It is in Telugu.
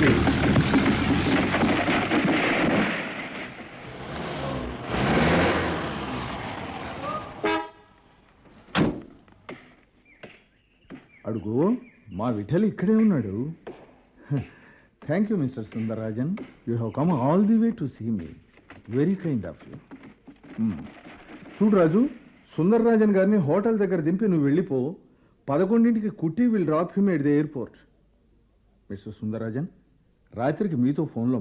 ప్లీజ్ అడుగు మా విఠల్ ఇక్కడే ఉన్నాడు thank you mister Sundararajan you have come all the way to see me very kind of you చూడు రాజు సుందరరాజన్ గారిని హోటల్ దగ్గర దింపి నువ్వు వెళ్ళిపో పదకొండింటికి Kutty will drop him at the airport mister Sundararajan రాత్రికి మీతో ఫోన్లో